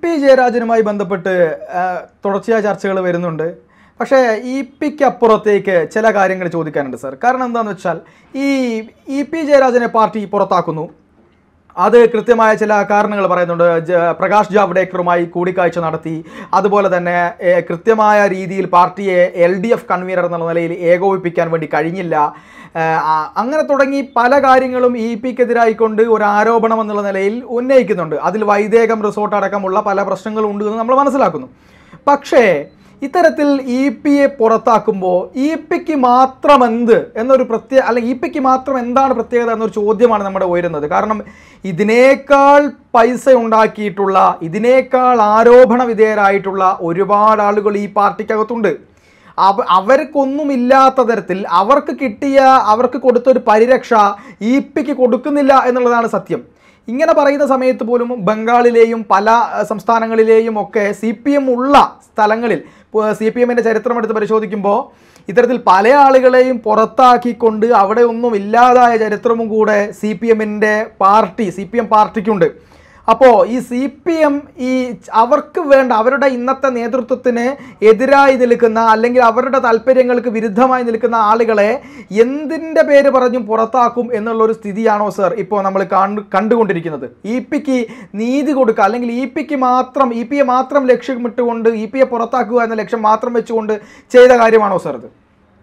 P ജയരാജനുമായി ബന്ധപ്പെട്ട് ആ, തുടർച്ചയായ ചർച്ചകൾ വരുന്നുണ്ട് പക്ഷേ ഇ പിക്ക് അപ്പുറത്തേക്ക് ചില കാര്യങ്ങൾ ചോദിക്കാനുണ്ട് സർ കാരണം എന്താണെന്ന് വെച്ചാൽ ഈ ഇ പി ജയരാജനെ പാർട്ടി പുറത്താക്കുന്നു അത് കൃത്യമായ ചില കാരണങ്ങൾ പറയുന്നുണ്ട് ജ- പ്രകാശ് ജാവ്ഡേക്കറുമായി കൂടിക്കാഴ്ച നടത്തി അതുപോലെ തന്നെ ഏ, കൃത്യമായ രീതിയിൽ പാർട്ടിയെ എൽ ഡി എഫ് കൺവീനർ എന്നുള്ള നിലയിൽ ഏകോപിപ്പിക്കാൻ വേണ്ടി കഴിഞ്ഞില്ല ഏ, ആ- അങ്ങനെ തുടങ്ങി പല കാര്യങ്ങളും ഇ പിക്കെതിരായിക്കൊണ്ട് ഒരു ആരോപണം എന്നുള്ള നിലയിൽ ഉന്നയിക്കുന്നുണ്ട് അതിൽ വൈദേകം റിസോർട്ട് അടക്കമുള്ള പല പ്രശ്നങ്ങളും ഉണ്ട് എന്ന് നമ്മൾ മനസ്സിലാക്കുന്നു പക്ഷേ ഇത്തരത്തിൽ ഇ പിയെ പുറത്താക്കുമ്പോൾ ഇ പിക്ക് മാത്രം എന്ത് എന്നൊരു പ്രത്യേക അല്ലെങ്കിൽ ഇ പിക്ക് മാത്രം എന്താണ് പ്രത്യേകത എന്നൊരു ചോദ്യമാണ് നമ്മുടെ ഉയരുന്നത് കാരണം ഇതിനേക്കാൾ പൈസ ഉണ്ടാക്കിയിട്ടുള്ള ഇതിനേക്കാൾ ആരോപണ വിധേയരായിട്ടുള്ള ഒരുപാട് ആളുകൾ ഈ പാർട്ടിക്കകത്തുണ്ട് അവ അവർക്കൊന്നുമില്ലാത്ത തരത്തിൽ അവർക്ക് കിട്ടിയ അവർക്ക് കൊടുത്തൊരു പരിരക്ഷ ഇ പിക്ക് കൊടുക്കുന്നില്ല എന്നുള്ളതാണ് സത്യം ഇങ്ങനെ പറയുന്ന സമയത്ത് പോലും ബംഗാളിലെയും പല അഹ്, സംസ്ഥാനങ്ങളിലെയും ഒക്കെ സി പി എം ഉള്ള സ്ഥലങ്ങളിൽ സി പി എമ്മിൻ്റെ ചരിത്രം എടുത്ത് പരിശോധിക്കുമ്പോൾ ഇത്തരത്തിൽ പല ആളുകളെയും പുറത്താക്കിക്കൊണ്ട് അവിടെ ഒന്നും ഇല്ലാതായ ചരിത്രവും കൂടെ സി പി എമ്മിൻ്റെ പാർട്ടി സി പി എം പാർട്ടിക്കുണ്ട് അപ്പോൾ ഈ സി പി എം ഈ അവർക്ക് വേണ്ട അവരുടെ ഇന്നത്തെ നേതൃത്വത്തിന് എതിരായി നിൽക്കുന്ന അല്ലെങ്കിൽ അവരുടെ താല്പര്യങ്ങൾക്ക് വിരുദ്ധമായി നിൽക്കുന്ന ആളുകളെ എന്തിൻ്റെ പേര് പറഞ്ഞും പുറത്താക്കും എന്നുള്ള ഒരു സ്ഥിതിയാണോ സർ ഇപ്പോൾ നമ്മൾ കണ്ടു കണ്ടുകൊണ്ടിരിക്കുന്നത് ഇ പിക്ക് നീതി കൊടുക്കുക അല്ലെങ്കിൽ ഇ പിക്ക് മാത്രം ഇ പിയെ മാത്രം ലക്ഷ്യമിട്ടുകൊണ്ട് ഇ പിയെ പുറത്താക്കുക എന്ന ലക്ഷ്യം മാത്രം വെച്ചുകൊണ്ട് ചെയ്ത കാര്യമാണോ സർ ഇത്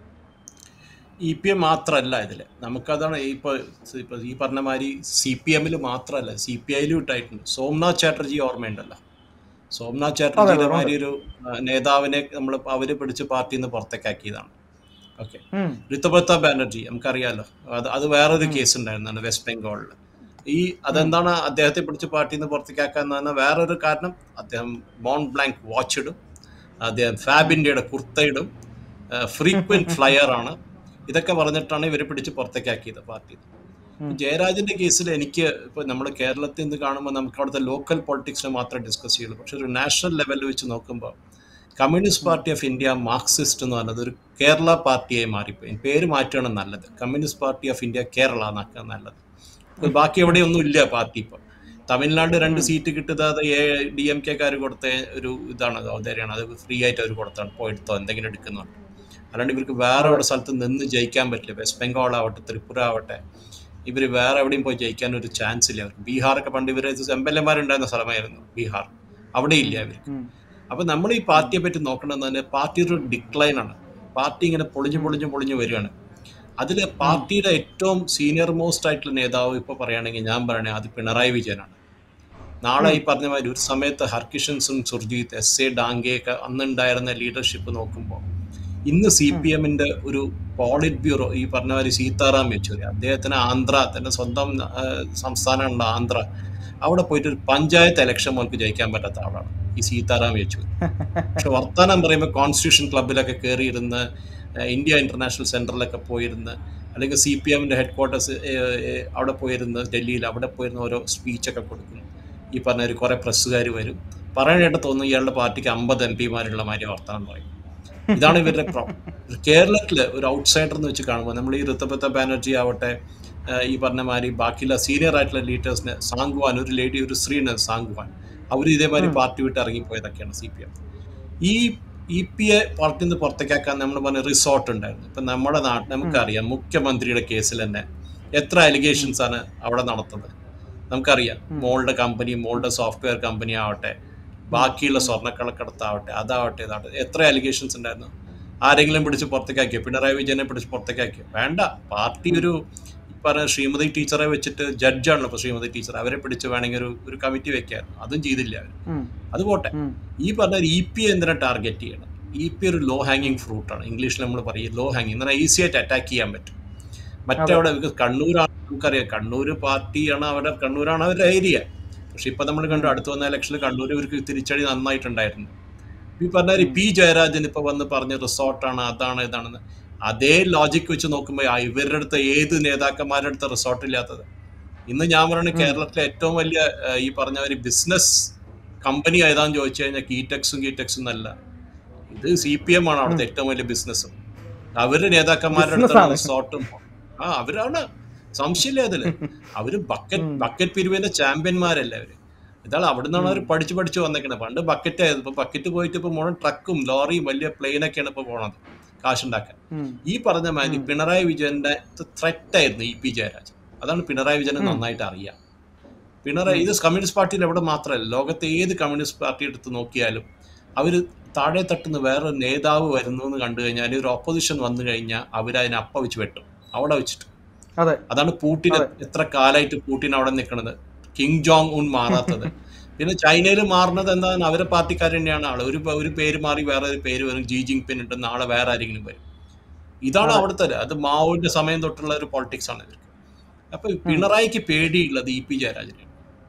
ഇ പി എം മാത്രമല്ല ഇതിൽ നമുക്കതാണ് ഇപ്പോൾ ഇപ്പോൾ ഈ പറഞ്ഞ മാതിരി സി പി എമ്മിൽ മാത്രമല്ല സി പി ഐയിലും ഇട്ടായിട്ടുണ്ട് സോംനാഥ് ചാറ്റർജി ഓർമ്മയുണ്ടല്ലോ സോംനാഥ് ചാറ്റർജിയുടെ മാതിരി ഒരു ആ, നേതാവിനെ നമ്മൾ അവർ പിടിച്ച് പാർട്ടിയിൽ നിന്ന് പുറത്തേക്കാക്കിയതാണ് ഓക്കെ ഉം. ഋതുപ്രത ബാനർജി നമുക്കറിയാലോ അത് അത് വേറൊരു കേസ് ഉണ്ടായിരുന്നാണ് വെസ്റ്റ് ബംഗാളിൽ ഈ അതെന്താണ് അദ്ദേഹത്തെ പിടിച്ച് പാർട്ടിയിൽ നിന്ന് പുറത്തേക്കാക്കാൻ പറഞ്ഞാൽ വേറൊരു കാരണം അദ്ദേഹം ബോൺ ബ്ലാങ്ക് വാച്ച് ഇടും അദ്ദേഹം ഫാബ് ഇന്ത്യയുടെ കുർത്ത ഇടും ഫ്രീക്വന്റ് ഫ്ലയർ ആണ് ഇതൊക്കെ പറഞ്ഞിട്ടാണ് ഇവരെ പിടിച്ച് പുറത്തേക്കാക്കിയത് പാർട്ടി ജയരാജന്റെ കേസിൽ എനിക്ക് ഇപ്പൊ നമ്മൾ കേരളത്തിൽ നിന്ന് കാണുമ്പോൾ നമുക്ക് അവിടുത്തെ ലോക്കൽ പൊളിറ്റിക്സിനെ മാത്രമേ ഡിസ്കസ് ചെയ്യുള്ളൂ പക്ഷെ ഒരു നാഷണൽ ലെവലിൽ വെച്ച് നോക്കുമ്പോൾ communist party of India Marxist എന്ന് പറയുന്നത് ഒരു കേരള പാർട്ടിയായി മാറിപ്പോയി പേര് മാറ്റുകയാണ് നല്ലത് communist party of India Kerala എന്നാക്കുക നല്ലത് ഇപ്പൊ ബാക്കി എവിടെയൊന്നും ഇല്ല പാർട്ടി ഇപ്പം തമിഴ്നാട് രണ്ട് സീറ്റ് കിട്ടുന്നത് എ ഡി എം കെക്കാർ കൊടുത്ത ഒരു ഇതാണ് ഔദാര്യമാണ് അത് ഫ്രീ ആയിട്ട് അവർ കൊടുത്താണ് പോയെടുത്തോ എന്തെങ്കിലും എടുക്കുന്നുണ്ട് അല്ലാണ്ട് ഇവർക്ക് വേറെ എവിടെ സ്ഥലത്ത് നിന്ന് ജയിക്കാൻ പറ്റില്ല വെസ്റ്റ് ബംഗാൾ ആവട്ടെ ത്രിപുര ആവട്ടെ ഇവർ വേറെ എവിടെയും പോയി ജയിക്കാൻ ഒരു ചാൻസ് ഇല്ല അവർക്ക് ബീഹാറൊക്കെ പണ്ട് ഇവർ എം എൽ എമാരുണ്ടായിരുന്ന സ്ഥലമായിരുന്നു ബീഹാർ അവിടെ ഇല്ല അവർക്ക് ഉം. അപ്പൊ നമ്മൾ ഈ പാർട്ടിയെ പറ്റി നോക്കണമെന്ന് തന്നെ പാർട്ടി ഒരു ഡിക്ലൈൻ ആണ് പാർട്ടി ഇങ്ങനെ പൊളിഞ്ഞു പൊളിഞ്ഞു പൊളിഞ്ഞു വരികയാണ് അതിൽ പാർട്ടിയുടെ ഏറ്റവും സീനിയർ മോസ്റ്റ് ആയിട്ടുള്ള നേതാവ് ഇപ്പൊ പറയുകയാണെങ്കിൽ ഞാൻ പറയണേ അത് പിണറായി വിജയനാണ് നാളെ ഈ പറഞ്ഞ മാതിരി ഒരു സമയത്ത് ഹർകിഷൻസും സുർജീത് എസ് എ ഡാങ്കെയൊക്കെ അന്നുണ്ടായിരുന്ന ലീഡർഷിപ്പ് നോക്കുമ്പോൾ ഇന്ന് സി പി എമ്മിന്റെ ഒരു പോളിറ്റ് ബ്യൂറോ ഈ പറഞ്ഞ മാതിരി സീതാറാം യെച്ചൂരി അദ്ദേഹത്തിന് ആന്ധ്ര തന്റെ സ്വന്തം ആ, സംസ്ഥാനമുള്ള ആന്ധ്ര അവിടെ പോയിട്ട് ഒരു പഞ്ചായത്ത് ഇലക്ഷൻ മോൾക്ക് ജയിക്കാൻ പറ്റാത്ത ആളാണ് ഈ സീതാറാം യെച്ചൂരി പക്ഷെ വർത്താനം പറയുമ്പോൾ കോൺസ്റ്റിറ്റ്യൂഷൻ ക്ലബിലൊക്കെ കയറിയിരുന്ന് ഏഹ് ഇന്ത്യ ഇന്റർനാഷണൽ സെന്ററിലൊക്കെ പോയിരുന്ന് അല്ലെങ്കിൽ സി പി എമ്മിന്റെ ഹെഡ് ക്വാർട്ടേഴ്സ് അവിടെ പോയിരുന്ന് ഡൽഹിയിൽ അവിടെ പോയിരുന്ന് ഓരോ സ്പീച്ചൊക്കെ കൊടുക്കും ഈ പറഞ്ഞ ഒരു കുറെ പ്രസ്സുകാർ വരും പറയാനായിട്ട് തോന്നുന്നു ഇയാളുടെ പാർട്ടിക്ക് അമ്പത് എം പിമാരുള്ള മാതിരി വർത്താനം പറയും ഇതാണ് ഇവരുടെ പ്രോബ്ലം കേരളത്തിൽ ഒരു ഔട്ട്സൈഡർ എന്ന് വെച്ച് കാണുമ്പോൾ നമ്മൾ ഈ ഋതുപത്ത ബാനർജി ആവട്ടെ ഏഹ് ഈ പറഞ്ഞ മാതിരി ബാക്കിയുള്ള സീനിയർ ആയിട്ടുള്ള ലീഡേഴ്സിനെ സാങ്കുവാൻ ഒരു ലേഡി ഒരു സ്ത്രീയാണ് സാങ്കുവാൻ അവർ ഇതേമാതിരി പാർട്ടി വിട്ട് ഇറങ്ങിപ്പോയതൊക്കെയാണ് സി പി എം ഈ ഇ പി എ പാർട്ടിയിൽ നിന്ന് പുറത്തേക്കാക്കാൻ നമ്മൾ പറഞ്ഞ റിസോർട്ട് ഉണ്ടായിരുന്നു ഇപ്പം നമ്മുടെ നാട്ടിൽ നമുക്കറിയാം മുഖ്യമന്ത്രിയുടെ കേസിൽ തന്നെ എത്ര അലിഗേഷൻസ് ആണ് അവിടെ നടത്തുന്നത് നമുക്കറിയാം മോളുടെ കമ്പനി മോളുടെ സോഫ്റ്റ്വെയർ കമ്പനി ആവട്ടെ ബാക്കിയുള്ള സ്വർണ്ണക്കണക്കെടുത്താവട്ടെ അതാവട്ടെ ഇതാവട്ടെ എത്ര അലിഗേഷൻസ് ഉണ്ടായിരുന്നു ആരെങ്കിലും പിടിച്ച് പുറത്തേക്കാക്കിയോ പിണറായി വിജയനെ പിടിച്ച് പുറത്തേക്കാക്കിയോ വേണ്ട പാർട്ടി ഒരു ഈ പറഞ്ഞ ശ്രീമതി ടീച്ചറെ വെച്ചിട്ട് ജഡ്ജാണല്ലോ ഇപ്പോൾ ശ്രീമതി ടീച്ചർ അവരെ പിടിച്ച് വേണമെങ്കിൽ ഒരു ഒരു കമ്മിറ്റി വെക്കായിരുന്നു അതും ചെയ്തില്ല അവർ ഉം. അത് പോട്ടെ ഉം. ഈ പറഞ്ഞ ഇ പി എന്തിനാ ടാർഗറ്റ് ചെയ്യണം ഇ പി ഒരു ലോ ഹാങ്ങിങ് ഫ്രൂട്ടാണ് ഇംഗ്ലീഷിൽ നമ്മൾ പറയും ലോ ഹാങ്ങിങ് എന്ന് പറഞ്ഞാൽ ഈസി ആയിട്ട് അറ്റാക്ക് ചെയ്യാൻ പറ്റും മറ്റവിടെ ഇവർക്ക് കണ്ണൂരാണ് നമുക്കറിയാം കണ്ണൂർ പാർട്ടിയാണ് അവരുടെ കണ്ണൂരാണ് അവരുടെ ഏരിയ പക്ഷെ ഇപ്പൊ നമ്മൾ കണ്ടു അടുത്ത് വന്ന ഇലക്ഷനിൽ കണ്ണൂർ ഇവർക്ക് തിരിച്ചടി നന്നായിട്ടുണ്ടായിരുന്നു ഈ പറഞ്ഞ ഒരു പി ജയരാജൻ ഇപ്പൊ വന്ന് പറഞ്ഞ റിസോർട്ടാണ് അതാണ് ഇതാണെന്ന് അതേ ലോജിക് വെച്ച് നോക്കുമ്പോൾ ആ ഇവരുടെ അടുത്ത് ഏത് നേതാക്കന്മാരുടെ അടുത്ത് റിസോർട്ട് ഇല്ലാത്തത് ഇന്ന് ഞാൻ പറയുന്നത് കേരളത്തിലെ ഏറ്റവും വലിയ ഏഹ്, ഈ പറഞ്ഞ ഒരു ബിസിനസ് കമ്പനി ഏതാന്ന് ചോദിച്ചു കഴിഞ്ഞാൽ കീടെക്സും കീടെക്സും എന്നല്ല ഇത് സി പി എം ആണ് അവിടുത്തെ ഏറ്റവും വലിയ ബിസിനസ് അവരുടെ നേതാക്കന്മാരുടെ Business അടുത്താണ് ആണ്. റിസോർട്ടും ആ അവരാണ് സംശയമില്ല അതില് അവര് ബക്കറ്റ് ബക്കറ്റ് പിരിവിന്റെ ചാമ്പ്യന്മാരല്ല അവര് ഇതാൾ അവിടെ നിന്നാണ് അവർ പഠിച്ചു പഠിച്ചു വന്നേക്കണത് പണ്ട് ബക്കറ്റ് ആയിരുന്നു ഇപ്പൊ ബക്കറ്റ് പോയിട്ട് ഇപ്പൊ മുഴുവൻ ട്രക്കും ലോറിയും വലിയ പ്ലെയിനൊക്കെയാണ് ഇപ്പൊ പോണത് കാശുണ്ടാക്കാൻ ഉം. ഈ പറഞ്ഞ മാതിരി പിണറായി വിജയന്റെ ത്രെറ്റ് ആയിരുന്നു ഇ പി ജയരാജൻ അതാണ് പിണറായി വിജയനെ നന്നായിട്ട് അറിയാം പിണറായി ഇത് കമ്മ്യൂണിസ്റ്റ് പാർട്ടിയിൽ എവിടെ മാത്രമല്ല ലോകത്തെ ഏത് കമ്മ്യൂണിസ്റ്റ് പാർട്ടി എടുത്ത് നോക്കിയാലും അവർ താഴെ തട്ടുന്ന വേറെ നേതാവ് വരുന്നു എന്ന് കണ്ടു കഴിഞ്ഞാൽ ഒരു ഓപ്പോസിഷൻ വന്നു കഴിഞ്ഞാൽ അവരതിനെ അപ്പ വെച്ച് വെട്ടും അവിടെ വെച്ചിട്ട് അതെ അതാണ് പൂട്ടിൻ എത്ര കാലമായിട്ട് പൂട്ടിൻ അവിടെ നിൽക്കുന്നത് കിങ് ജോങ് ഉൺ മാറാത്തത് പിന്നെ ചൈനയിൽ മാറുന്നത് എന്താണ് അവരെ പാർട്ടിക്കാർ തന്നെയാണ് ആള് ഒരു ഒരു പേര് മാറി വേറെ ഒരു പേര് വരും ജി ജിങ് പിൻ ഉണ്ട് നാളെ വേറെ ആരെങ്കിലും വരും ഇതാണ് അവിടുത്തെ അത് മാവോന്റെ സമയം തൊട്ടുള്ള ഒരു പൊളിറ്റിക്സ് ആണ് ഇവർക്ക് അപ്പൊ പിണറായിക്ക് പേടിയുള്ളത് ഇ പി ജയരാജനാണ്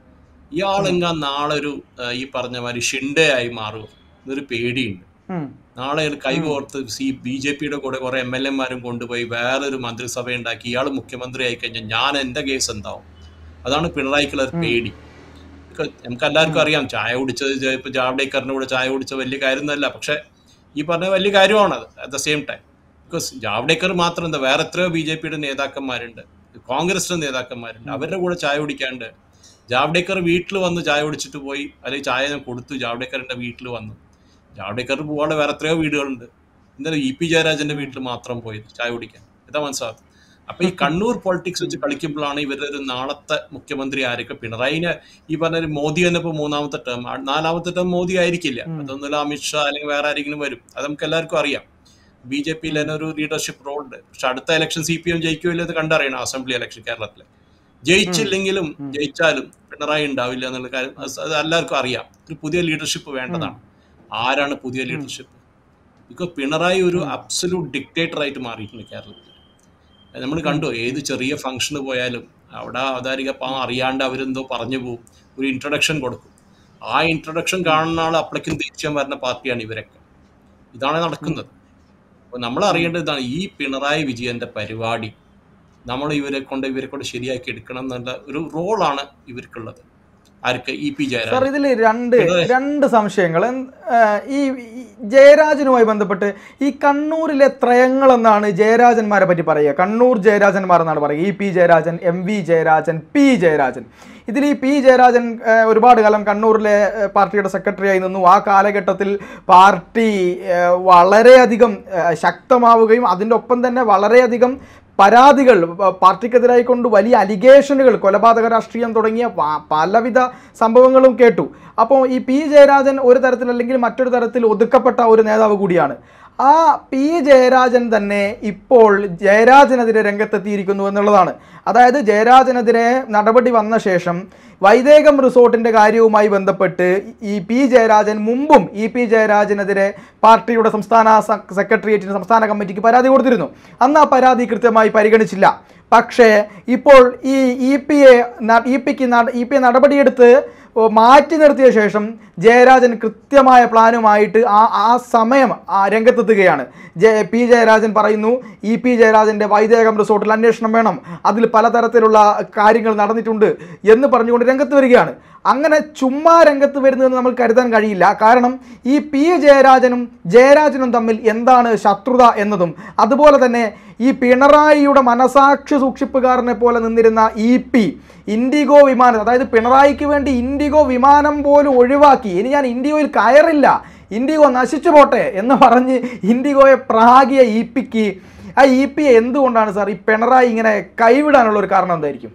ഇയാളെങ്ങാ നാളെ ഒരു ആ, ഈ പറഞ്ഞ മാതിരി ഷിൻഡെ ആയി മാറുമോ എന്നൊരു പേടിയുണ്ട് ഉം. നാളെ അയാൾ കൈകോർത്ത് സി ബി ജെ പിയുടെ കൂടെ കുറെ എം എൽ എമാരും കൊണ്ടുപോയി വേറൊരു മന്ത്രിസഭ ഉണ്ടാക്കി ഇയാൾ മുഖ്യമന്ത്രി ആയി കഴിഞ്ഞാൽ ഞാൻ എന്റെ കേസ് എന്താവും അതാണ് പിണറായിക്കുള്ള ഒരു പേടി ഒക്കെ നമുക്ക് എല്ലാവർക്കും അറിയാം ചായ കുടിച്ചത് ജ- ഇപ്പൊ ജാവ്ഡേക്കറിന്റെ കൂടെ ചായ കുടിച്ചത് വലിയ കാര്യമൊന്നുമല്ല പക്ഷെ ഈ പറഞ്ഞ വലിയ കാര്യമാണ് അത് at the same time because Javadekar മാത്രം എന്താ വേറെ എത്രയോ ബി ജെ പിയുടെ നേതാക്കന്മാരുണ്ട് കോൺഗ്രസിന്റെ നേതാക്കന്മാരുണ്ട് അവരുടെ കൂടെ ചായ കുടിക്കാണ്ട് ജാവ്ഡേക്കർ വീട്ടിൽ വന്ന് ചായ കുടിച്ചിട്ട് പോയി അല്ലെങ്കിൽ ചായ ഞാൻ കൊടുത്തു ജാവ്ഡേക്കറിന്റെ വീട്ടിൽ വന്നു ജാവ്ഡേക്കർ പോവാണ്ട് വേറെ എത്രയോ വീടുകളുണ്ട് എന്തായാലും ഇ പി ജയരാജന്റെ വീട്ടിൽ മാത്രം പോയി ചായ കുടിക്കാൻ ഇതാ മനസ്സിലാകും അപ്പൊ ഈ കണ്ണൂർ പൊളിറ്റിക്സ് വെച്ച് കളിക്കുമ്പോഴാണ് ഇവരുടെ ഒരു നാളത്തെ മുഖ്യമന്ത്രി ആരൊക്കെ പിണറായിനെ ഈ പറഞ്ഞ ഒരു മോദി തന്നെ ഇപ്പൊ മൂന്നാമത്തെ ടേം നാലാമത്തെ ടേം മോദി ആയിരിക്കില്ല അതൊന്നുമില്ല അമിത്ഷാ അല്ലെങ്കിൽ വേറെ ആരെങ്കിലും വരും അത് നമുക്ക് എല്ലാവർക്കും അറിയാം ബി ജെ പിയിൽ തന്നെ ഒരു ലീഡർഷിപ്പ് റോൾ ഉണ്ട് പക്ഷെ അടുത്ത ഇലക്ഷൻ സി പി എം ജയിക്കുമല്ലോ എന്ന് കണ്ടറിയണം അസംബ്ലി ഇലക്ഷൻ കേരളത്തില് ജയിച്ചില്ലെങ്കിലും ജയിച്ചാലും പിണറായി ഉണ്ടാവില്ല എന്നുള്ള കാര്യം അത് അത് എല്ലാവർക്കും അറിയാം ഒരു പുതിയ ലീഡർഷിപ്പ് വേണ്ടതാണ് ആരാണ് പുതിയ ലീഡർഷിപ്പ് ബിക്കോസ് പിണറായി ഒരു അബ്സല്യൂട്ട് ഡിക്റ്റേറ്റർ ആയിട്ട് മാറിയിട്ടുണ്ട് കേരളത്തിൽ നമ്മൾ കണ്ടു ഏത് ചെറിയ ഫംഗ്ഷന് പോയാലും അവിടെ അവതാരിക പാവം അറിയാണ്ട് അവരെന്തോ പറഞ്ഞു പോകും ഒരു ഇൻട്രൊഡക്ഷൻ കൊടുക്കും ആ ഇൻട്രൊഡക്ഷൻ കാണുന്ന ആൾ അപ്പളേക്കും തിരിച്ചാൻ വരുന്ന പാർട്ടിയാണ് ഇവരൊക്കെ ഇതാണ് നടക്കുന്നത് അപ്പോൾ നമ്മൾ അറിയേണ്ടത് ഇതാണ് ഈ പിണറായി വിജയന്റെ പരിപാടി നമ്മൾ ഇവരെ കൊണ്ട് ഇവരെ കൊണ്ട് ശരിയാക്കി എടുക്കണം എന്നുള്ള ഒരു റോളാണ് ഇവർക്കുള്ളത് ആർക്ക് ഇ പി സാർ ജയരാജൻ ഇതിൽ രണ്ട് രണ്ട് സംശയങ്ങൾ എന്ത്- ആ, ഈ ഈ ജയരാജനുമായി ബന്ധപ്പെട്ട് ഈ കണ്ണൂരിലെ ത്രയങ്ങൾ എന്നാണ് ജയരാജന്മാരെ പറ്റി പറയുക കണ്ണൂർ ജയരാജന്മാർ എന്നാണ് പറയുക E P Jayarajan M V Jayarajan P Jayarajan ഇതിൽ ഈ പി ജയരാജൻ ആ, ഒരുപാട് കാലം കണ്ണൂരിലെ ആ, പാർട്ടിയുടെ സെക്രട്ടറിയായി നിന്നു ആ കാലഘട്ടത്തിൽ പാർട്ടി ആ, വളരെയധികം ആ, ശക്തമാവുകയും അതിൻ്റെ ഒപ്പം തന്നെ വളരെയധികം പരാതികൾ പ- പാർട്ടിക്കെതിരായി കൊണ്ട് വലിയ അലിഗേഷനുകൾ കൊലപാതക രാഷ്ട്രീയം തുടങ്ങിയ പ- പലവിധ സംഭവങ്ങളും കേട്ടു അപ്പോൾ ഈ പി ജയരാജൻ ഒരു തരത്തിൽ അല്ലെങ്കിൽ മറ്റൊരു തരത്തിൽ ഒതുക്കപ്പെട്ട ഒരു നേതാവ് കൂടിയാണ് ആ പി ജയരാജൻ തന്നെ ഇപ്പോൾ ജയരാജനെതിരെ രംഗത്തെത്തിയിരിക്കുന്നു എന്നുള്ളതാണ് അതായത് ജയരാജനെതിരെ നടപടി വന്ന ശേഷം വൈദേകം റിസോർട്ടിന്റെ കാര്യവുമായി ബന്ധപ്പെട്ട് ഈ പി ജയരാജൻ മുമ്പും ഇ പി ജയരാജനെതിരെ പാർട്ടിയുടെ സംസ്ഥാന സ- സെക്രട്ടേറിയറ്റിന് സംസ്ഥാന കമ്മിറ്റിക്ക് പരാതി കൊടുത്തിരുന്നു അന്ന് ആ പരാതി കൃത്യമായി പരിഗണിച്ചില്ല പക്ഷേ ഇപ്പോൾ ഈ ഇ പി എ ഇ പിക്ക് ഇ പി എ നടപടിയെടുത്ത് മാറ്റി നിർത്തിയ ശേഷം ജയരാജൻ കൃത്യമായ പ്ലാനുമായിട്ട് ആ ആ സമയം ആ രംഗത്തെത്തുകയാണ് ജയ പി ജയരാജൻ പറയുന്നു ഇ പി ജയരാജൻ്റെ വൈദേകം റിസോർട്ടിൽ അന്വേഷണം വേണം അതിൽ പലതരത്തിലുള്ള കാര്യങ്ങൾ നടന്നിട്ടുണ്ട് എന്ന് പറഞ്ഞുകൊണ്ട് രംഗത്ത് വരികയാണ് അങ്ങനെ ചുമ്മാ രംഗത്ത് വരുന്നതെന്ന് നമുക്ക് കരുതാൻ കഴിയില്ല കാരണം ഈ പി ജയരാജനും ജയരാജനും തമ്മിൽ എന്താണ് ശത്രുത എന്നതും അതുപോലെ തന്നെ ഈ പിണറായിയുടെ മനസാക്ഷി സൂക്ഷിപ്പുകാരനെ പോലെ നിന്നിരുന്ന ഇ പി ഇൻഡിഗോ വിമാനം അതായത് പിണറായിക്ക് വേണ്ടി ഇൻഡിഗോ വിമാനം പോലും ഒഴിവാക്കി ഇനി ഞാൻ ഇൻഡിഗോയിൽ കയറില്ല ഇൻഡിഗോ നശിച്ചു പോട്ടെ എന്ന് പറഞ്ഞ് ഇൻഡിഗോയെ പ്രാഗിയ ഇ പിക്ക് ആ ഇ പി എന്തുകൊണ്ടാണ് സാർ ഈ പിണറായി ഇങ്ങനെ കൈവിടാനുള്ള ഒരു കാരണം എന്തായിരിക്കും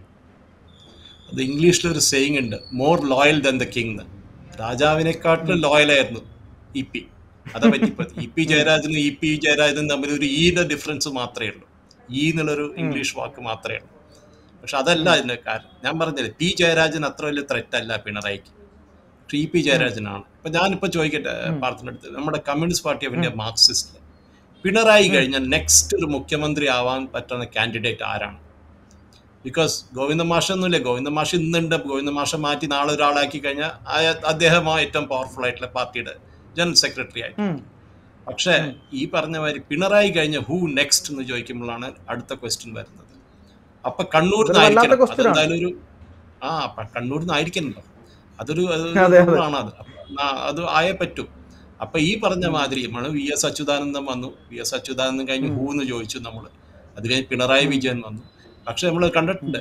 അത് ഇംഗ്ലീഷിൽ ഒരു സെയിങ് ഉണ്ട് more loyal than the king രാജാവിനെക്കാട്ടിലും ലോയലായിരുന്നു ഇ പി അതെ പറ്റിപ്പോ ഇ പി ജയരാജനും ഇ പി ജയരാജനും തമ്മിൽ ഒരു ഈയുടെ ഡിഫറൻസ് മാത്രമേ ഉള്ളൂ ഈ എന്നുള്ളൊരു ഇംഗ്ലീഷ് വാക്ക് മാത്രമേ ഉള്ളൂ പക്ഷെ അതല്ല അതിന്റെ കാരണം ഞാൻ പറഞ്ഞത് പി ജയരാജൻ അത്ര വലിയ ത്രെറ്റ് അല്ല പിണറായിക്ക് പക്ഷെ ഇ പി ജയരാജനാണ് ഇപ്പൊ ഞാനിപ്പോ ചോദിക്കട്ടെ പാർട്ടിന്റെ അടുത്ത് നമ്മുടെ communist party of India Marxist Pinarayi കഴിഞ്ഞാൽ നെക്സ്റ്റ് ഒരു മുഖ്യമന്ത്രി ആവാൻ പറ്റുന്ന കാൻഡിഡേറ്റ് ആരാണ് ബിക്കോസ് ഗോവിന്ദ മാഷ ഒന്നുമില്ല ഗോവിന്ദ മാഷ് ഇന്നുണ്ട് ഗോവിന്ദ മാഷ മാറ്റി നാളെ ഒരാളാക്കി കഴിഞ്ഞാൽ ആ- അദ്ദേഹമാണ് ഏറ്റവും പവർഫുൾ ആയിട്ടുള്ള പാർട്ടിയുടെ ജനറൽ സെക്രട്ടറി ആയിട്ട് ഉം. പക്ഷേ ഈ പറഞ്ഞ മാതിരി പിണറായി കഴിഞ്ഞ ഹൂ നെക്സ്റ്റ് എന്ന് ചോദിക്കുമ്പോഴാണ് അടുത്ത ക്വസ്റ്റ്യൻ വരുന്നത് അപ്പൊ കണ്ണൂരിൽ ഇതൊരു വല്ലാത്ത നിന്നായിരിക്കണം question ആണ്. അതെന്തായാലും ഒരു ആ അപ്പൊ കണ്ണൂരിൽ നിന്നായിരിക്കണല്ലോ അതൊരു അതെ, അതെ. ആണ് അത് അപ്പൊ ആ, അത് ആയേ പറ്റൂ അപ്പൊ ഈ പറഞ്ഞ മാതിരി നമ്മൾ വി എസ് അച്യുതാനന്ദൻ വന്നു വി എസ് അച്യുതാനന്ദൻ കഴിഞ്ഞ് ഹൂ എന്ന് ചോദിച്ചു നമ്മൾ അത് കഴിഞ്ഞ് പിണറായി വിജയൻ വന്നു പക്ഷെ നമ്മൾ കണ്ടിട്ടുണ്ട്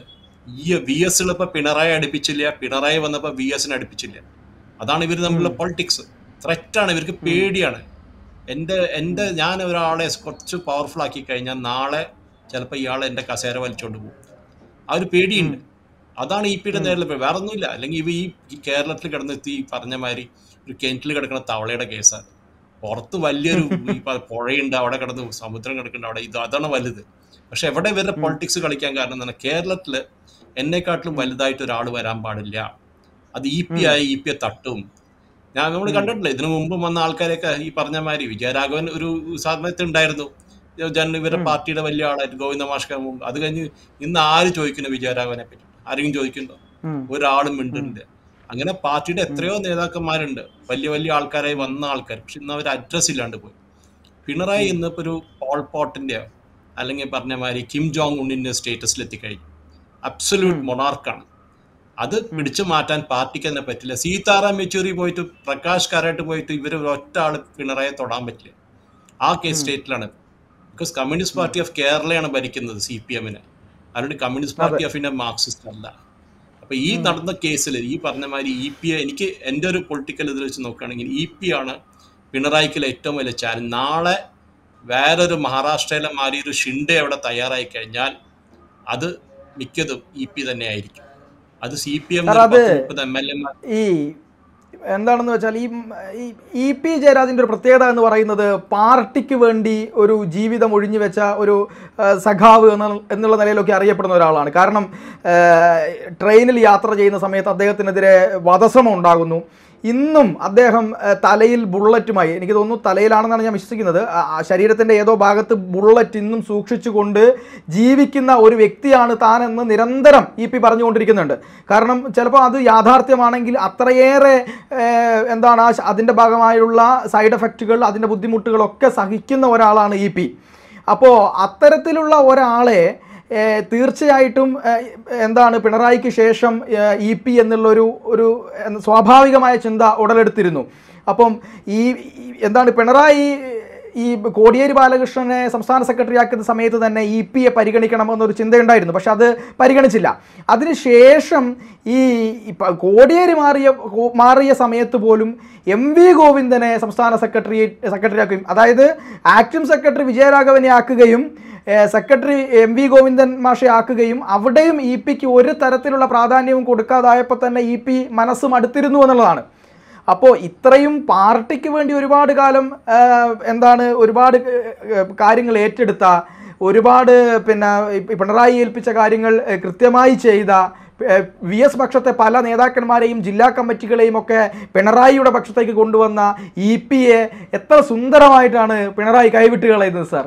ഈ വി എസ് ഇപ്പൊ പിണറായി അടുപ്പിച്ചില്ല പിണറായി വന്നപ്പോ വി എസിനെ അടുപ്പിച്ചില്ല അതാണ് ഇവർ തമ്മിലുള്ള പൊളിറ്റിക്സ് ത്രെറ്റാണ് ഇവർക്ക് പേടിയാണ് എൻ്റെ എൻ്റെ ഞാൻ ഒരാളെ കുറച്ച് പവർഫുൾ ആക്കി കഴിഞ്ഞാൽ നാളെ ചിലപ്പോൾ ഇയാൾ എൻ്റെ കസേര വലിച്ചുകൊണ്ട് പോകും ആ ഒരു പേടിയുണ്ട് അതാണ് ഇ പിയുടെ നേരിൽ വേറെ ഒന്നുമില്ല അല്ലെങ്കിൽ ഇവ ഈ കേരളത്തിൽ കിടന്നെത്തി ഈ പറഞ്ഞ മാതിരി ഒരു കിണറ്റിൽ കിടക്കുന്ന തവളയുടെ കേസാണ് പുറത്ത് വലിയൊരു ഈ പ- പുഴയുണ്ട് അവിടെ കിടന്ന് സമുദ്രം കിടക്കുന്നുണ്ട് അവിടെ ഇത് അതാണ് വലുത് പക്ഷെ എവിടെ ഇവരുടെ പൊളിറ്റിക്സ് കളിക്കാൻ കാരണം എന്താണ് കേരളത്തിൽ എന്നെക്കാട്ടിലും വലുതായിട്ട് ഒരാൾ വരാൻ പാടില്ല അത് ഇ പി ആയി ഇ പിയെ തട്ടും ഞാൻ നമ്മൾ കണ്ടിട്ടില്ല ഇതിനു മുമ്പ് വന്ന ആൾക്കാരെയൊക്കെ ഈ പറഞ്ഞ മാതിരി വിജയരാഘവൻ ഒരു സമയത്ത് ഉണ്ടായിരുന്നു ജന ഇവരുടെ പാർട്ടിയുടെ വലിയ ആളായിട്ട് ഗോവിന്ദ മാഷ്ക മുമ്പ് അത് കഴിഞ്ഞ് ഇന്ന് ആര് ചോദിക്കുന്നു വിജയരാഘവനെ പറ്റി ആരെങ്കിലും ചോദിക്കുന്നുണ്ടോ ഉം. ഒരാളും മിണ്ടുന്നുണ്ട് അങ്ങനെ പാർട്ടിയുടെ എത്രയോ നേതാക്കന്മാരുണ്ട് വലിയ വലിയ ആൾക്കാരായി വന്ന ആൾക്കാർ പക്ഷെ ഇന്ന് അവർ അഡ്രസ് ഇല്ലാണ്ട് പോയി പിണറായി ഇന്നിപ്പോ ഒരു പോൾ പോട്ടിന്റെ അല്ലെങ്കിൽ പറഞ്ഞ മാതിരി കിം ജോങ് ഉണ്ണിന്റെ സ്റ്റേറ്റസിൽ എത്തിക്കഴിഞ്ഞു അബ്സല്യൂട്ട് മൊണാർക്കാണ് അത് പിടിച്ചു മാറ്റാൻ പാർട്ടിക്ക് തന്നെ പറ്റില്ല സീതാറാം യെച്ചൂരി പോയിട്ട് പ്രകാശ് കാരായിട്ട് പോയിട്ട് ഇവർ ഒറ്റ ആള് പിണറായി തൊടാൻ പറ്റില്ല ആ കേസ് സ്റ്റേറ്റിലാണ് ബിക്കോസ് കമ്മ്യൂണിസ്റ്റ് പാർട്ടി ഓഫ് കേരളയാണ് ഭരിക്കുന്നത് സി പി എമ്മിന് അതുകൊണ്ട് communist party of India Marxist അല്ല അപ്പൊ ഈ നടന്ന കേസിൽ ഈ പറഞ്ഞ മാതിരി ഇ പി എനിക്ക് എൻ്റെ ഒരു പൊളിറ്റിക്കൽ ഇതിൽ വെച്ച് നോക്കുകയാണെങ്കിൽ ഇ പി ആണ് പിണറായിക്കുള്ള ഏറ്റവും വലിയ ചാലഞ്ച് നാളെ വേറൊരു മഹാരാഷ്ട്രയിലെ മാതിരി ഒരു ഷിൻഡെ അവിടെ തയ്യാറായി കഴിഞ്ഞാൽ അത് മിക്കതും ഇ പി തന്നെ ആയിരിക്കും അത് സി പി എം സാർ, അത് മുപ്പത് എം എൽ എമാർ ഈ എന്താണെന്ന് വെച്ചാൽ ഈ ഈ- ഇ പി ജയരാജൻ്റെ ഒരു പ്രത്യേകത എന്ന് പറയുന്നത് പാർട്ടിക്ക് വേണ്ടി ഒരു ജീവിതം ഒഴിഞ്ഞു വെച്ച ഒരു ആ, സഖാവ് എന്ന എന്നുള്ള നിലയിലൊക്കെ അറിയപ്പെടുന്ന ഒരാളാണ് കാരണം ആ, ട്രെയിനിൽ യാത്ര ചെയ്യുന്ന സമയത്ത് അദ്ദേഹത്തിനെതിരെ വധശ്രമം ഉണ്ടാകുന്നു ഇന്നും അദ്ദേഹം ആ, തലയിൽ ബുള്ളറ്റുമായി എനിക്ക് തോന്നുന്നു തലയിലാണെന്നാണ് ഞാൻ വിശ്വസിക്കുന്നത് ആ, ആ ശരീരത്തിൻ്റെ ഏതോ ഭാഗത്ത് ബുള്ളറ്റ് ഇന്നും സൂക്ഷിച്ചുകൊണ്ട് ജീവിക്കുന്ന ഒരു വ്യക്തിയാണ് താനെന്ന് നിരന്തരം ഇ പി പറഞ്ഞുകൊണ്ടിരിക്കുന്നുണ്ട് കാരണം ചിലപ്പോൾ അത് യാഥാർത്ഥ്യമാണെങ്കിൽ അത്രയേറെ ഏഹ്, എന്താണ് ആ ശ- അതിൻ്റെ ഭാഗമായുള്ള സൈഡ് എഫക്റ്റുകൾ അതിൻ്റെ ബുദ്ധിമുട്ടുകളൊക്കെ സഹിക്കുന്ന ഒരാളാണ് ഇ പി അപ്പോൾ അത്തരത്തിലുള്ള ഒരാളെ ഏഹ്, തീർച്ചയായിട്ടും ഏഹ്, എന്താണ് പിണറായിക്ക് ശേഷം ഇ പി എന്നുള്ളൊരു ഒരു എന്ത് സ്വാഭാവികമായ ചിന്ത ഉടലെടുത്തിരുന്നു അപ്പം ഈ ഈ എന്താണ് പിണറായി ഈ കോടിയേരി ബാലകൃഷ്ണനെ സംസ്ഥാന സെക്രട്ടറി ആക്കുന്ന സമയത്ത് തന്നെ ഇ പിയെ പരിഗണിക്കണമെന്നൊരു ചിന്തയുണ്ടായിരുന്നു പക്ഷെ അത് പരിഗണിച്ചില്ല അതിനുശേഷം ഈ ഇപ്പ കോടിയേരി മാറിയ കോ- മാറിയ സമയത്ത് പോലും എം വി ഗോവിന്ദനെ സംസ്ഥാന സെക്രട്ടറി സെക്രട്ടറി ആക്കുകയും അതായത് ആക്ടിംഗ് സെക്രട്ടറി വിജയരാഘവനെ ആക്കുകയും ഏഹ്, സെക്രട്ടറി എം വി ഗോവിന്ദൻ മാഷെ ആക്കുകയും അവിടെയും ഇ പിക്ക് ഒരു തരത്തിലുള്ള പ്രാധാന്യവും കൊടുക്കാതായപ്പോൾ തന്നെ ഇ പി മനസ്സ് മടുത്തിരുന്നു എന്നുള്ളതാണ് അപ്പോൾ ഇത്രയും പാർട്ടിക്ക് വേണ്ടി ഒരുപാട് കാലം ആ, എന്താണ് ഒരുപാട് ഏ, കാര്യങ്ങൾ ഏറ്റെടുത്ത ഒരുപാട് പിന്നെ ഈ പിണറായി ഏൽപ്പിച്ച കാര്യങ്ങൾ ഏ, കൃത്യമായി ചെയ്ത ഏ, വി എസ് പക്ഷത്തെ പല നേതാക്കന്മാരെയും ജില്ലാ കമ്മിറ്റികളെയും ഒക്കെ പിണറായിയുടെ പക്ഷത്തേക്ക് കൊണ്ടുവന്ന ഇ പിയെ എത്ര സുന്ദരമായിട്ടാണ് പിണറായി കൈവിട്ട് കളയുന്നത് സാർ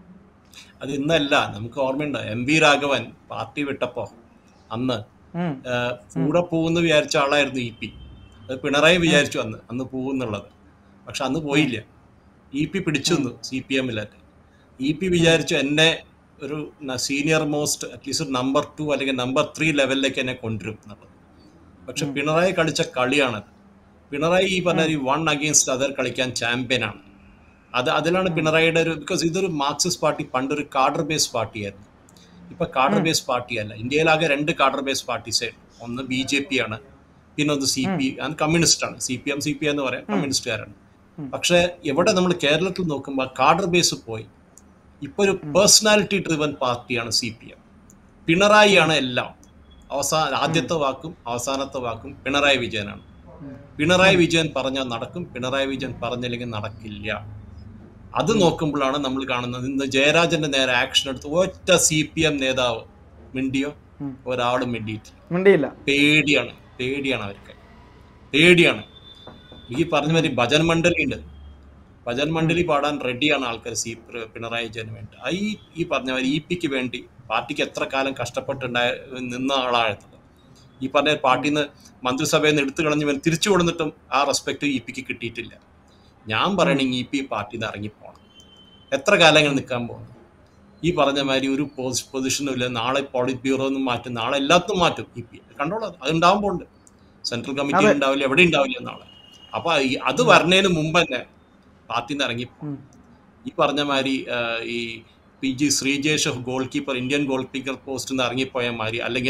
അത് ഇന്നല്ല നമുക്ക് ഓർമ്മയുണ്ട് എം വി രാഘവൻ പാർട്ടി വിട്ടപ്പോ അന്ന് ഉം. ഏഹ്, കൂടെ പോകുന്ന വിചാരിച്ച ആളായിരുന്നു ഇ പി അത് പിണറായി വിചാരിച്ചു അന്ന് അന്ന് പോകുന്നുള്ളത് പക്ഷെ അന്ന് പോയില്ല ഇ പി പിടിച്ചു നിന്നു സി പി എമ്മിലായിട്ട് ഇ പി വിചാരിച്ചു എന്നെ ഒരു സീനിയർ മോസ്റ്റ് അറ്റ്ലീസ്റ്റ് ഒരു നമ്പർ ടു അല്ലെങ്കിൽ നമ്പർ ത്രീ ലെവലിലേക്ക് എന്നെ കൊണ്ടുവരും എന്നുള്ളത് പക്ഷെ പിണറായി കളിച്ച കളിയാണത് പിണറായി ഈ പറഞ്ഞ ഈ വൺ അഗെയിൻസ്റ്റ് അതർ കളിക്കാൻ ചാമ്പ്യനാണ് അത് അതിലാണ് പിണറായിയുടെ ഒരു ബിക്കോസ് ഇതൊരു മാർക്സിസ്റ്റ് പാർട്ടി പണ്ടൊരു കാഡർ ബേസ് പാർട്ടിയായിരുന്നു ഇപ്പൊ കാഡർ ബേസ് പാർട്ടിയല്ല ഇന്ത്യയിലാകെ രണ്ട് കാഡർ ബേസ് പാർട്ടീസേ ഒന്ന് ബി ജെ പി ആണ് പിന്നെ ഒന്ന് സി പി അത് കമ്മ്യൂണിസ്റ്റ് ആണ് C P M C P എന്ന് പറയാം കമ്മ്യൂണിസ്റ്റുകാരാണ് പക്ഷെ എവിടെ നമ്മൾ കേരളത്തിൽ നോക്കുമ്പോൾ കാഡർ ബേസ് പോയി ഇപ്പൊ ഒരു പേഴ്സണാലിറ്റി ഡ്രിവൻ പാർട്ടിയാണ് സി പി എം പിണറായിയാണ് എല്ലാം അവസാന ആദ്യത്തെ വാക്കും അവസാനത്തെ വാക്കും പിണറായി വിജയനാണ് പിണറായി വിജയൻ പറഞ്ഞാൽ നടക്കും പിണറായി വിജയൻ പറഞ്ഞില്ലെങ്കിൽ നടക്കില്ല അത് നോക്കുമ്പോഴാണ് നമ്മൾ കാണുന്നത് ഇന്ന് ജയരാജന്റെ നേരെ ആക്ഷൻ എടുത്ത് ഒറ്റ സി പി എം നേതാവ് മിണ്ടിയോ ഉം. ഒരാളും മിണ്ടിയിട്ടില്ല മിണ്ടിയില്ല പേടിയാണ് പേടിയാണ് അവർക്ക് പേടിയാണ് ഈ പറഞ്ഞ മാതിരി ഭജൻ മണ്ഡലി ഉണ്ട് ഭജൻ മണ്ഡലി പാടാൻ റെഡിയാണ് ആൾക്കാർ സി പിണറായി വിജയന് വേണ്ടി ആ ഈ ഈ പറഞ്ഞ മാതിരി ഇ പിക്ക് വേണ്ടി പാർട്ടിക്ക് എത്ര കാലം കഷ്ടപ്പെട്ടുണ്ടായ നിന്ന ആളായത് ഈ പറഞ്ഞ പാർട്ടിയിൽ നിന്ന് മന്ത്രിസഭയിൽ നിന്ന് എടുത്തു കളഞ്ഞ് ഇവൻ തിരിച്ചു കൊടുത്തിട്ടും ആ റെസ്പെക്ട് ഇ പിക്ക് കിട്ടിയിട്ടില്ല ഞാൻ പറയണെങ്കിൽ ഇ പി പാർട്ടിയിൽ നിന്ന് ഇറങ്ങിപ്പോണം എത്ര കാലം ഇങ്ങനെ നിൽക്കാൻ പോകുന്നു ഈ പറഞ്ഞ മാതിരി ഒരു പൊസിഷനും ഇല്ല നാളെ പോളിറ്റ് ബ്യൂറോ ഒന്നും മാറ്റും നാളെ എല്ലാത്തും മാറ്റും ഇ പി കണ്ടോളാം അത് ഉണ്ടാകുമ്പോൾ സെൻട്രൽ കമ്മിറ്റി അതെ. ഉണ്ടാവില്ല എവിടെ ഉണ്ടാവില്ല നാളെ അപ്പൊ ഈ അത് വരുന്നതിന് മുമ്പ് തന്നെ പാർട്ടിയിൽ നിന്ന് ഇറങ്ങി ഉം. ഈ പറഞ്ഞ മാതിരി ആ, ഈ P G Sreejesh goalkeeper Indian goalkeeper post നിന്ന് ഇറങ്ങിപ്പോയ മാതിരി അല്ലെങ്കിൽ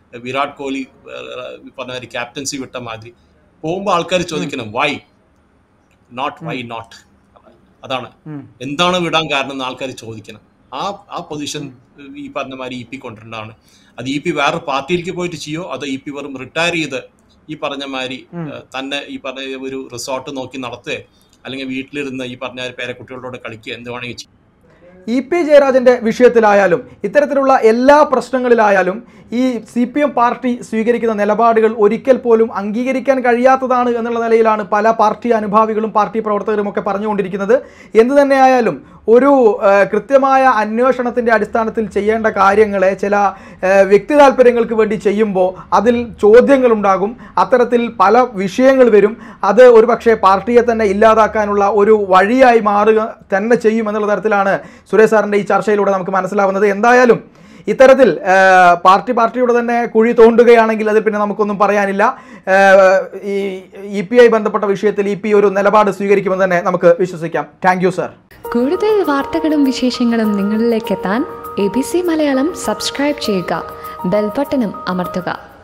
വിരാട് കോഹ്ലി ഏഹ്, ഈ പറഞ്ഞ മാതിരി ക്യാപ്റ്റൻസി വിട്ട മാതിരി പോകുമ്പോൾ ആൾക്കാർ ചോദിക്കണം വൈ നോട്ട് വൈ നോട്ട് അതാണ് ഉം. എന്താണ് വിടാൻ കാരണം എന്ന് ആൾക്കാർ ചോദിക്കണം ആ ആ പൊസിഷൻ ഈ പറഞ്ഞ മാതിരി ഇ പി കൊണ്ടുവരേണ്ടതാണ് അത് ഇ പി വേറെ പാർട്ടിയിലേക്ക് പോയിട്ട് ചെയ്യോ അതോ ഇ പി വെറും റിട്ടയർ ചെയ്ത് ഈ പറഞ്ഞ മാതിരി ഏഹ്, തന്നെ ഈ പറഞ്ഞ ഒരു റിസോർട്ട് നോക്കി നടത്തുക അല്ലെങ്കിൽ വീട്ടിലിരുന്ന് ഈ പറഞ്ഞ പേരക്കുട്ടികളോട് കളിക്കുക എന്ത് വേണമെങ്കിൽ ചെയ്യും ഇ പി ജയരാജന്റെ വിഷയത്തിലായാലും ഇത്തരത്തിലുള്ള എല്ലാ പ്രശ്നങ്ങളിലായാലും ഈ സി പി എം പാർട്ടി സ്വീകരിക്കുന്ന നിലപാടുകൾ ഒരിക്കൽ പോലും അംഗീകരിക്കാൻ കഴിയാത്തതാണ് എന്നുള്ള നിലയിലാണ് പല പാർട്ടി അനുഭാവികളും പാർട്ടി പ്രവർത്തകരും ഒക്കെ പറഞ്ഞുകൊണ്ടിരിക്കുന്നത് എന്തു തന്നെയായാലും ഒരു ആ, കൃത്യമായ അന്വേഷണത്തിന്റെ അടിസ്ഥാനത്തിൽ ചെയ്യേണ്ട കാര്യങ്ങളെ ചില ആ, വ്യക്തി താല്പര്യങ്ങൾക്ക് വേണ്ടി ചെയ്യുമ്പോൾ അതിൽ ചോദ്യങ്ങളുണ്ടാകും അത്തരത്തിൽ പല വിഷയങ്ങൾ വരും അത് ഒരുപക്ഷെ പാർട്ടിയെ തന്നെ ഇല്ലാതാക്കാനുള്ള ഒരു വഴിയായി മാറുക തന്നെ ചെയ്യും എന്നുള്ള തരത്തിലാണ് സുരേഷ് സാറിന്റെ ഈ ചർച്ചയിലൂടെ നമുക്ക് മനസ്സിലാവുന്നത് എന്തായാലും ഇത്തരത്തിൽ ആ, പാർട്ടി പാർട്ടിയുടെ തന്നെ കുഴി തോണ്ടുകയാണെങ്കിൽ അതിൽ പിന്നെ നമുക്കൊന്നും പറയാനില്ല ആ, ഈ ഇ പി ഐ ബന്ധപ്പെട്ട വിഷയത്തിൽ ഇ പി ഒരു നിലപാട് സ്വീകരിക്കുമെന്ന് തന്നെ നമുക്ക് വിശ്വസിക്കാം താങ്ക് യു സർ കൂടുതൽ വാർത്തകളും വിശേഷങ്ങളും നിങ്ങളിലേക്ക് എത്താൻ A B C Malayalam subscribe ചെയ്യുക ബെൽബട്ടനും അമർത്തുക